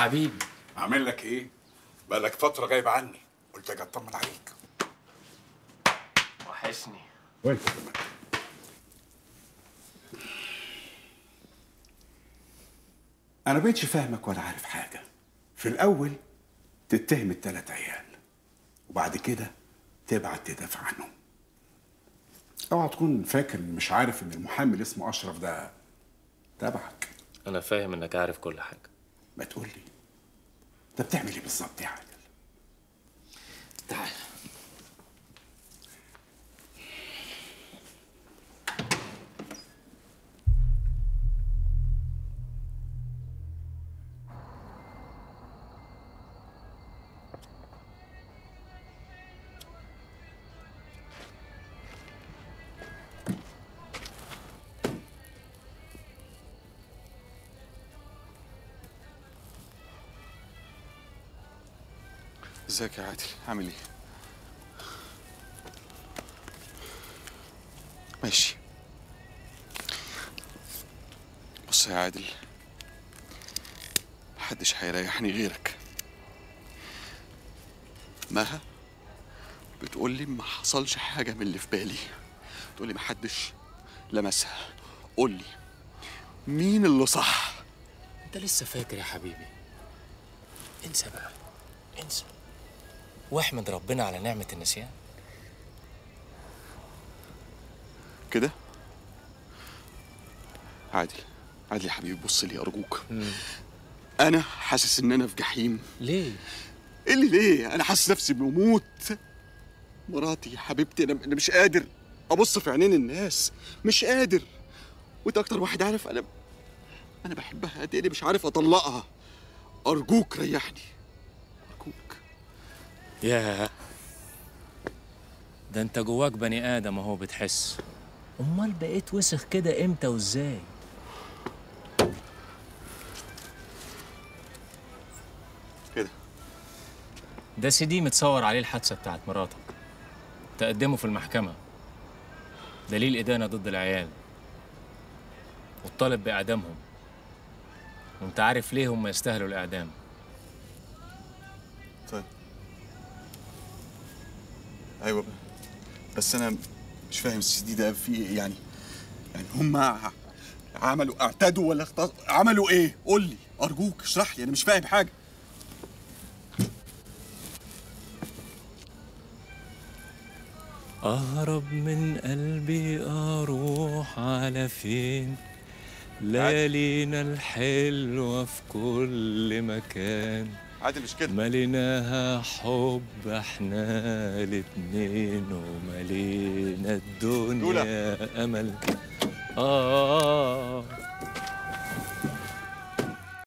حبيبي اعمل لك ايه بقالك فتره غايب عني قلت اجي اطمن عليك وحشني وانت كمان انا بقيتش فاهمك ولا عارف حاجه في الاول تتهم التلات عيال وبعد كده تبعت تدافع عنهم اوعى تكون فاكر إن مش عارف ان المحامي اللي اسمه اشرف ده تبعك انا فاهم انك عارف كل حاجه ما تقول لي انت بتعمل ايه بالظبط يا عادل تعال ازيك يا عادل عامل ايه ماشي بص يا عادل محدش هيريحني غيرك مها بتقولي ما حصلش حاجة من اللي في بالي بتقولي محدش لمسها قولي مين اللي صح انت لسه فاكر يا حبيبي انسى بقى انسى واحمد ربنا على نعمه النسيان كده عادل عادل يا حبيبي بص لي ارجوك انا حاسس ان انا في جحيم ليه ايه اللي ليه انا حاسس نفسي بموت مراتي حبيبتي انا انا مش قادر ابص في عينين الناس مش قادر وانت اكتر واحد عارف انا انا بحبها قد ايه مش عارف اطلقها ارجوك ريحني ارجوك ياه ده انت جواك بني ادم اهو بتحس امال بقيت وسخ كده امتى وازاي كده ده سي دي متصور عليه الحادثه بتاعت مراتك تقدمه في المحكمه دليل ادانه ضد العيال والطالب باعدامهم وانت عارف ليه هم يستاهلوا الاعدام طيب ايوه بقى. بس انا مش فاهم السي دي ده فيه ايه يعني يعني هم ع- عملوا اعتدوا ولا اخت... عملوا ايه قول لي ارجوك اشرح لي انا مش فاهم حاجه أهرب من قلبي أروح على فين ليالينا الحلوة في كل مكان عادل مش كده مليناها حب احنا الاتنين وملينا الدنيا أمل آه